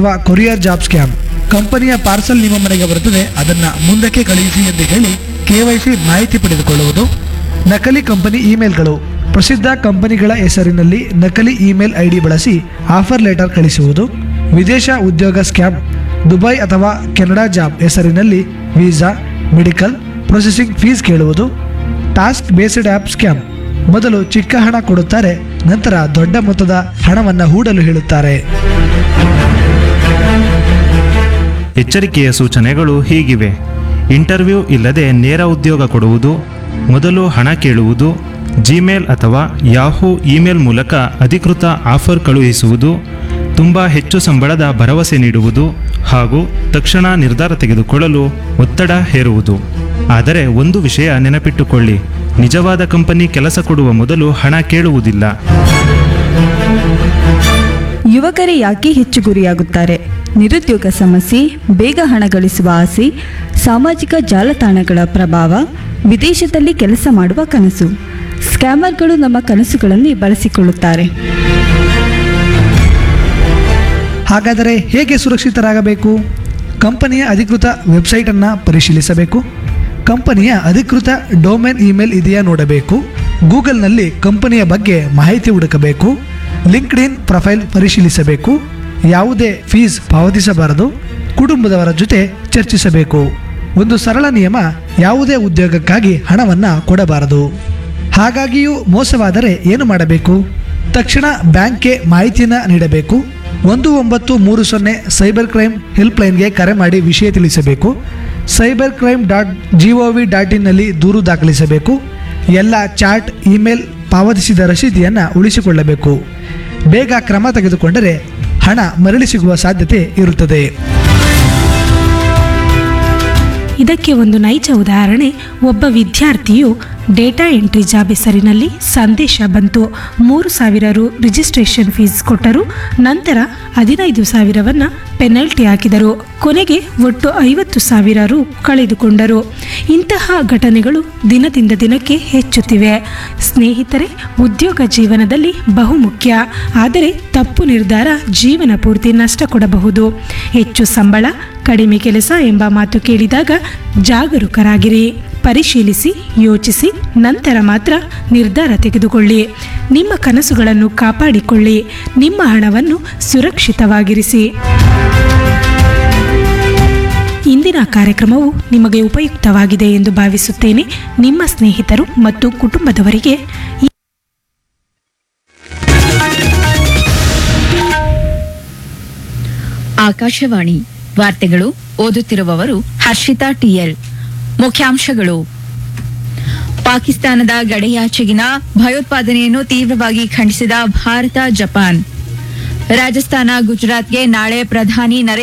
ಅಥವಾ courier job scam ಕಂಪನಿಯ parcel ನಿಮ್ಮ ಮನೆಗೆ ಬರುತ್ತದೆ ಅದನ್ನ ಮುಂದಕ್ಕೆ ಕಳುಹಿಸಿ ಎಂದು ಹೇಳಿ ಕೆವೈಸಿ ಮಾಹಿತಿ ಪಡೆದುಕೊಳ್ಳುವುದು ನಕಲಿ ಕಂಪನಿ ಇಮೇಲ್ಗಳು ಪ್ರಸಿದ್ಧ ಕಂಪನಿಗಳ ಹೆಸರಿನಲ್ಲಿ ನಕಲಿ ಇಮೇಲ್ ಐಡಿ ಬಳಸಿ ಆಫರ್ ಲೆಟರ್ ಕಳಿಸುವುದು ವಿದೇಶ ಉದ್ಯೋಗ ಸ್ಕ್ಯಾಮ್ ದುಬೈ ಅಥವಾ ಕೆನಡಾ ಜಾಬ್ ಹೆಸರಿನಲ್ಲಿ ವೀಸಾ ಮೆಡಿಕಲ್ ಪ್ರೊಸೆಸಿಂಗ್ ಫೀಸ್ ಕೇಳುವುದು ಟಾಸ್ಕ್ ಬೇಸ್ಡ್ ಆ್ಯಪ್ ಸ್ಕ್ಯಾಮ್ ಮೊದಲು ಚಿಕ್ಕ ಹಣ ಕೊಡುತ್ತಾರೆ ನಂತರ ದೊಡ್ಡ ಮೊತ್ತದ ಹಣವನ್ನು ಹೂಡಲು ಹೇಳುತ್ತಾರೆ ಎಚ್ಚರಿಕೆಯ ಸೂಚನೆಗಳು ಹೀಗಿವೆ ಇಂಟರ್ವ್ಯೂ ಇಲ್ಲದೆ ನೇರ ಉದ್ಯೋಗ ಕೊಡುವುದು ಮೊದಲು ಹಣ ಕೇಳುವುದು ಜಿಮೇಲ್ ಅಥವಾ ಯಾಹೂ ಇಮೇಲ್ ಮೂಲಕ ಅಧಿಕೃತ ಆಫರ್ ಕಳುಹಿಸುವುದು ತುಂಬ ಹೆಚ್ಚು ಸಂಬಳದ ಭರವಸೆ ನೀಡುವುದು ಹಾಗೂ ತಕ್ಷಣ ನಿರ್ಧಾರ ತೆಗೆದುಕೊಳ್ಳಲು ಒತ್ತಡ ಹೇರುವುದು ಆದರೆ ಒಂದು ವಿಷಯ ನೆನಪಿಟ್ಟುಕೊಳ್ಳಿ ನಿಜವಾದ ಕಂಪನಿ ಕೆಲಸ ಕೊಡುವ ಮೊದಲು ಹಣ ಕೇಳುವುದಿಲ್ಲ ಯುವಕರೇ ಯಾಕೆ ಹೆಚ್ಚು ಗುರಿಯಾಗುತ್ತಾರೆ ನಿರುದ್ಯೋಗ ಸಮಸ್ಯೆ ಬೇಗ ಹಣ ಗಳಿಸುವ ಆಸೆ ಸಾಮಾಜಿಕ ಜಾಲತಾಣಗಳ ಪ್ರಭಾವ ವಿದೇಶದಲ್ಲಿ ಕೆಲಸ ಮಾಡುವ ಕನಸು ಸ್ಕ್ಯಾಮರ್ಗಳು ನಮ್ಮ ಕನಸುಗಳನ್ನು ಬಳಸಿಕೊಳ್ಳುತ್ತಾರೆ ಹಾಗಾದರೆ ಹೇಗೆ ಸುರಕ್ಷಿತರಾಗಬೇಕು ಕಂಪನಿಯ ಅಧಿಕೃತ ವೆಬ್ಸೈಟನ್ನು ಪರಿಶೀಲಿಸಬೇಕು ಕಂಪನಿಯ ಅಧಿಕೃತ ಡೊಮೇನ್ ಇಮೇಲ್ ಇದೆಯಾ ನೋಡಬೇಕು ಗೂಗಲ್ನಲ್ಲಿ ಕಂಪನಿಯ ಬಗ್ಗೆ ಮಾಹಿತಿ ಹುಡುಕಬೇಕು ಲಿಂಕ್ಡ್ ಇನ್ ಪ್ರೊಫೈಲ್ ಪರಿಶೀಲಿಸಬೇಕು ಯಾವುದೇ ಫೀಸ್ ಪಾವತಿಸಬಾರದು ಕುಟುಂಬದವರ ಜೊತೆ ಚರ್ಚಿಸಬೇಕು ಒಂದು ಸರಳ ನಿಯಮ ಯಾವುದೇ ಉದ್ಯೋಗಕ್ಕಾಗಿ ಹಣವನ್ನು ಕೊಡಬಾರದು ಹಾಗಾಗಿಯೂ ಮೋಸವಾದರೆ ಏನು ಮಾಡಬೇಕು ತಕ್ಷಣ ಬ್ಯಾಂಕ್ಗೆ ಮಾಹಿತಿಯನ್ನು ನೀಡಬೇಕು ಒಂದು ಒಂಬತ್ತು ಮೂರು ಸೊನ್ನೆ ಸೈಬರ್ ಕ್ರೈಮ್ ಹೆಲ್ಪ್ಲೈನ್ಗೆ ಕರೆ ಮಾಡಿ ವಿಷಯ ತಿಳಿಸಬೇಕು cyber crime dot G O V dot ಇನ್ನಲ್ಲಿ ದೂರು ದಾಖಲಿಸಬೇಕು ಎಲ್ಲ ಚಾಟ್ ಇಮೇಲ್ ಪಾವತಿಸಿದ ರಸೀದಿಯನ್ನು ಉಳಿಸಿಕೊಳ್ಳಬೇಕು ಬೇಗ ಕ್ರಮ ತೆಗೆದುಕೊಂಡರೆ ಹಣ ಮರಳಿ ಸಿಗುವ ಸಾಧ್ಯತೆ ಇರುತ್ತದೆ ಇದಕ್ಕೆ ಒಂದು ನೈಜ ಉದಾಹರಣೆ ಒಬ್ಬ ವಿದ್ಯಾರ್ಥಿಯು ಡೇಟಾ ಎಂಟ್ರಿ ಜಾಬ್ ಹೆಸರಿನಲ್ಲಿ ಸಂದೇಶ ಬಂತು ಮೂರು ಸಾವಿರ ರು ರಿಜಿಸ್ಟ್ರೇಷನ್ ಫೀಸ್ ಕೊಟ್ಟರು ನಂತರ ಹದಿನೈದು ಸಾವಿರವನ್ನ ಪೆನಲ್ಟಿ ಹಾಕಿದರು ಕೊನೆಗೆ ಒಟ್ಟು ಐವತ್ತು ಸಾವಿರ ರು ಕಳೆದುಕೊಂಡರು ಇಂತಹ ಘಟನೆಗಳು ದಿನದಿಂದ ದಿನಕ್ಕೆ ಹೆಚ್ಚುತ್ತಿವೆ ಸ್ನೇಹಿತರೆ ಉದ್ಯೋಗ ಜೀವನದಲ್ಲಿ ಬಹುಮುಖ್ಯ ಆದರೆ ತಪ್ಪು ನಿರ್ಧಾರ ಜೀವನ ಪೂರ್ತಿ ನಷ್ಟ ಕೊಡಬಹುದು ಹೆಚ್ಚು ಸಂಬಳ ಕಡಿಮೆ ಕೆಲಸ ಎಂಬ ಮಾತು ಕೇಳಿದಾಗ ಜಾಗರೂಕರಾಗಿರಿ ಪರಿಶೀಲಿಸಿ ಯೋಚಿಸಿ ನಂತರ ಮಾತ್ರ ನಿರ್ಧಾರ ತೆಗೆದುಕೊಳ್ಳಿ ನಿಮ್ಮ ಕನಸುಗಳನ್ನು ಕಾಪಾಡಿಕೊಳ್ಳಿ ನಿಮ್ಮ ಹಣವನ್ನು ಸುರಕ್ಷಿತವಾಗಿರಿಸಿ ಇಂದಿನ ಕಾರ್ಯಕ್ರಮವು ನಿಮಗೆ ಉಪಯುಕ್ತವಾಗಿದೆ ಎಂದು ಭಾವಿಸುತ್ತೇನೆ ನಿಮ್ಮ ಸ್ನೇಹಿತರು ಮತ್ತು ಕುಟುಂಬದವರಿಗೆ ಈ ಆಕಾಶವಾಣಿ ವಾರ್ತೆಗಳು ಓದುತ್ತಿರುವವರು ಹರ್ಷಿತಾ ಟಿಎಲ್ ಮುಖ್ಯಾಂಶಗಳು ಪಾಕಿಸ್ತಾನದ ಗಡಿಯಾಚೆಗಿನ ಭಯೋತ್ಪಾದನೆಯನ್ನು ತೀವ್ರವಾಗಿ ಖಂಡಿಸಿದ ಭಾರತ ಜಪಾನ್ ರಾಜಸ್ಥಾನ ಗುಜರಾತ್ಗೆ ನಾಳೆ ಪ್ರಧಾನಿ ನರೇಂದ್ರ